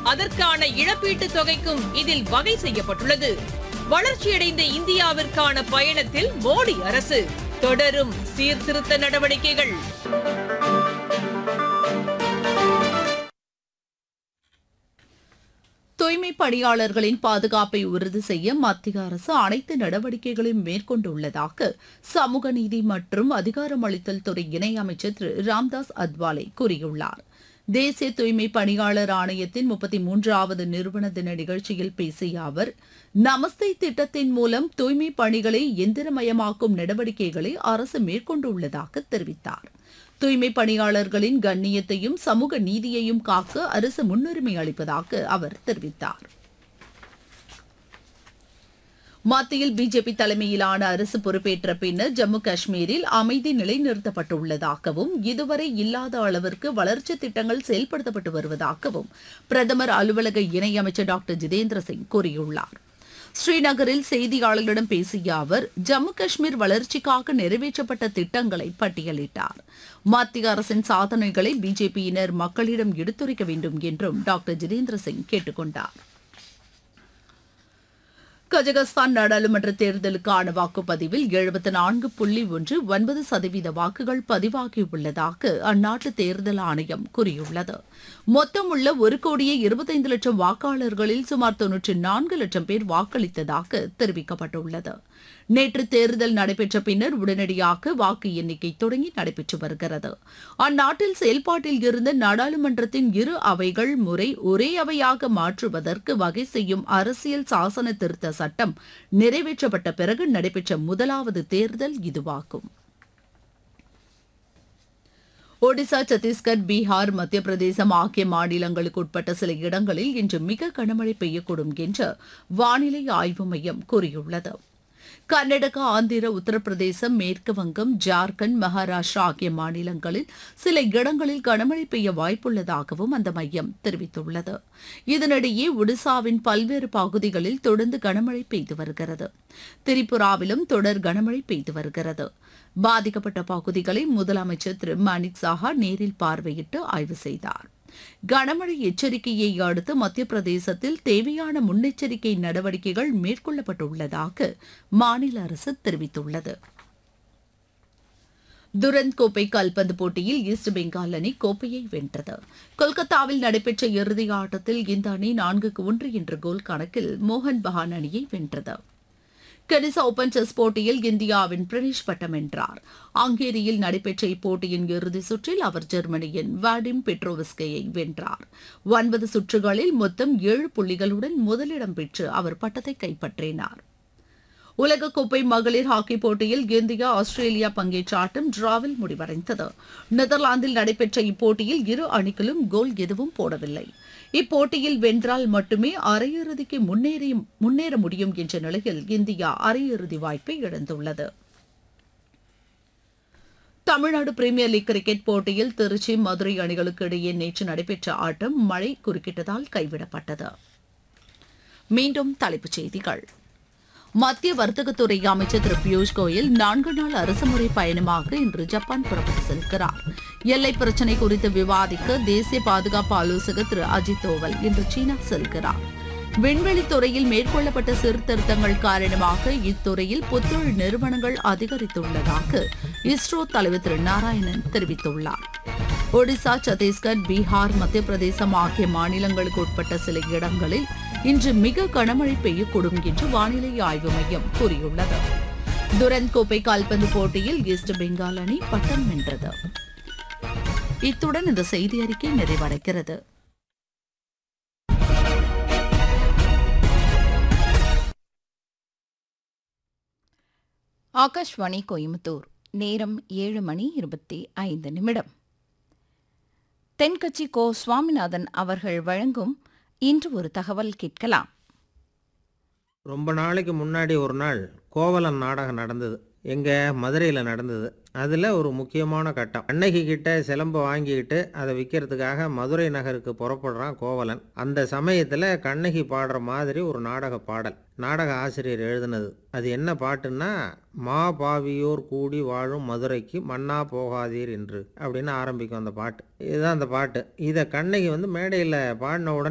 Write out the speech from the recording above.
அதற்கான இழப்பீட்டுத் தொகைக்கும் இதில் வகை செய்யப்பட்டுள்ளது வளர்ச்சியடைந்த இந்தியாவிற்கான பயணத்தில் மோடி அரசு தொடரும் சீர்திருத்த நடவடிக்கைகள் தூய்மை பணியாளர்களின் பாதுகாப்பை உறுதி செய்ய மத்திய அரசு அனைத்து நடவடிக்கைகளையும் மேற்கொண்டுள்ளதாக சமூக நீதி மற்றும் அதிகாரமளித்தல் துறை இணையமைச்சர் திரு ராம்தாஸ் அத்வாலே கூறியுள்ளார் தேசிய தூய்மை பணியாளர் ஆணையத்தின் முப்பத்தி மூன்றாவது நிறுவன தின நிகழ்ச்சியில் பேசிய அவர் நமஸ்தே திட்டத்தின் மூலம் தூய்மை பணிகளை எந்திரமயமாக்கும் நடவடிக்கைகளை அரசு மேற்கொண்டுள்ளதாக தெரிவித்தார் தூய்மை பணியாளர்களின் கண்ணியத்தையும் சமூக நீதியையும் காக்க அரசு முன்னுரிமை அளிப்பதாக அவர் தெரிவித்தார் மத்தியில் பிஜேபி தலைமையிலான அரசு பொறுப்பேற்ற பின்னர் ஜம்மு காஷ்மீரில் அமைதி நிலைநிறுத்தப்பட்டுள்ளதாகவும் இதுவரை இல்லாத அளவிற்கு வளர்ச்சி திட்டங்கள் செயல்படுத்தப்பட்டு வருவதாகவும் பிரதமர் அலுவலக இணையமைச்சர் டாக்டர் ஜிதேந்திர சிங் கூறியுள்ளார் ஸ்ரீநகரில் செய்தியாளர்களிடம் பேசிய அவர் ஜம்மு காஷ்மீர் வளர்ச்சிக்காக நிறைவேற்றப்பட்ட திட்டங்களை பட்டியலிட்டார் மத்திய அரசின் சாதனைகளை பிஜேபியினர் மக்களிடம் எடுத்துரைக்க வேண்டும் என்றும் டாக்டர் ஜிதேந்திர சிங் கேட்டுக் கொண்டார் கஜகஸ்தான் நாடாளுமன்ற தேர்தலுக்கான வாக்குப்பதிவில் எழுபத்தி நான்கு புள்ளி ஒன்று ஒன்பது சதவீத வாக்குகள் பதிவாகியுள்ளதாக அந்நாட்டு தேர்தல் ஆணையம் கூறியுள்ளது மொத்தம் உள்ள ஒரு கோடியே இருபத்தைந்து லட்சம் வாக்காளர்களில் சுமார் தொன்னூற்றி நான்கு லட்சம் பேர் வாக்களித்ததாக தெரிவிக்கப்பட்டுள்ளது நேற்று தேர்தல் நடைபெற்ற பின்னர் உடனடியாக வாக்கு எண்ணிக்கை தொடங்கி நடைபெற்று வருகிறது அந்நாட்டில் செயல்பாட்டில் இருந்த நாடாளுமன்றத்தின் இரு அவைகள் முறை ஒரே அவையாக மாற்றுவதற்கு வகை செய்யும் அரசியல் சாசன திருத்த சட்டம் நிறைவேற்றப்பட்ட பிறகு நடைபெற்ற முதலாவது தேர்தல் இதுவாகும் ஒடிசா சத்தீஸ்கர் பீகார் மத்திய பிரதேசம் ஆகிய மாநிலங்களுக்கு உட்பட்ட சில இடங்களில் இன்று மிக கனமழை பெய்யக்கூடும் என்று வானிலை ஆய்வு மையம் கூறியுள்ளது கர்நாடகா ஆந்திர உத்தரப்பிரதேசம் மேற்கு வங்கம் ஜார்க்கண்ட் மகாராஷ்டிரா ஆகிய மாநிலங்களில் சில இடங்களில் கனமழை பெய்ய வாய்ப்புள்ளதாகவும் அந்த மையம் தெரிவித்துள்ளது இதனிடையே ஒடிசாவின் பல்வேறு பகுதிகளில் தொடர்ந்து கனமழை பெய்து வருகிறது திரிபுராவிலும் தொடர் கனமழை பெய்து வருகிறது பாதிக்கப்பட்ட பகுதிகளை முதலமைச்சர் திரு மாணிக் சாஹா நேரில் பார்வையிட்டு ஆய்வு செய்தார் கனமழை எச்சரிக்கையை அடுத்து மத்திய பிரதேசத்தில் தேவையான முன்னெச்சரிக்கை நடவடிக்கைகள் மேற்கொள்ளப்பட்டுள்ளதாக மாநில அரசு தெரிவித்துள்ளது துரந்த் கோப்பை கால்பந்து போட்டியில் ஈஸ்ட் பெங்கால் அணி கோப்பையை வென்றது கொல்கத்தாவில் நடைபெற்ற இறுதி ஆட்டத்தில் இந்த அணி நான்குக்கு ஒன்று என்ற கோல் கணக்கில் மோகன் பகான் அணியை வென்றது கெனிஸ் ஓபன் செஸ் போட்டியில் இந்தியாவின் பிரினிஷ் பட்டம் வென்றார் ஹங்கேரியில் நடைபெற்ற இப்போட்டியின் இறுதிச் சுற்றில் அவர் ஜெர்மனியின் வாடிம் பெட்ரோவிஸ்கையை வென்றார் ஒன்பது சுற்றுகளில் மொத்தம் ஏழு புள்ளிகளுடன் முதலிடம் பெற்று அவர் பட்டத்தை கைப்பற்றினார் உலகக்கோப்பை மகளிர் ஹாக்கி போட்டியில் இந்தியா ஆஸ்திரேலியா பங்கேற்ற ஆட்டம் டிராவில் முடிவடைந்தது நெதர்லாந்தில் நடைபெற்ற இப்போட்டியில் இரு அணிகளும் கோல் எதுவும் போடவில்லை இப்போட்டியில் வென்றால் மட்டுமே அரையிறுதிக்கு முன்னேறி முன்னேற முடியும் என்ற நிலையில் இந்தியா அரையிறுதி வாய்ப்பை இழந்துள்ளது தமிழ்நாடு பிரீமியர் லீக் கிரிக்கெட் போட்டியில் திருச்சி மதுரை அணிகளுக்கு இடையே நேற்று நடைபெற்ற ஆட்டம் மழை குறுக்கிட்டதால் கைவிடப்பட்டது மீண்டும் தலைப்புச் செய்திகள் மத்திய வர்த்தகத்துறை அமைச்சர் திரு பியூஷ் கோயல் நான்கு நாள் அரசுமுறை பயணமாக இன்று ஜப்பான் புறப்பட்டு செல்கிறார் எல்லை பிரச்சினை குறித்து விவாதிக்க தேசிய பாதுகாப்பு ஆலோசகர் திரு அஜித் தோவல் இன்று சீனா செல்கிறார் விண்வெளி துறையில் மேற்கொள்ளப்பட்ட சீர்திருத்தங்கள் காரணமாக இத்துறையில் புத்தொழில் நிறுவனங்கள் அதிகரித்துள்ளதாக இஸ்ரோ தலைவர் திரு நாராயணன் தெரிவித்துள்ளார் ஒடிசா சத்தீஸ்கர் பீகார் மத்திய பிரதேசம் ஆகிய மாநிலங்களுக்கு உட்பட்ட சில இடங்களில் இன்று மிக கனமழை பெய்யக்கூடும் என்று வானிலை ஆய்வு மையம் கூறியுள்ளது துரந்த் கோப்பை கால்பந்து போட்டியில் ஈஸ்ட் பெங்கால் அணி பட்டம் வென்றது இத்துடன் இந்த செய்தி அறிக்கை நிறைவடைகிறது ஆகாஷ்வாணி கோயம்புத்தூர் நேரம் ஏழு மணி இருபத்தி ஐந்து நிமிடம் தென்கட்சி கோ சுவாமிநாதன் அவர்கள் வழங்கும் இன்று ஒரு தகவல் கேட்கலாம் ரொம்ப நாளைக்கு முன்னாடி ஒரு நாள் கோவலன் நாடகம் நடந்தது எங்கே மதுரையில் நடந்தது அதில் ஒரு முக்கியமான கட்டம் அன்னைக்கு கிட்ட சிலம்பை வாங்கிக்கிட்டு அதை விற்கிறதுக்காக மதுரை நகருக்கு புறப்படுறான் கோவலன் அந்த சமயத்தில் கண்ணகி பாடுற மாதிரி ஒரு நாடக பாடல் நாடக ஆசிரியர் எழுதினது அது என்ன பாட்டுன்னா மா பாவியோர் கூடி வாழும் மதுரைக்கு மன்னா போகாதீர் என்று அப்படின்னு ஆரம்பிக்கும் அந்த பாட்டு இதுதான் அந்த பாட்டு இதை கண்ணகி வந்து மேடையில் பாடின உடனே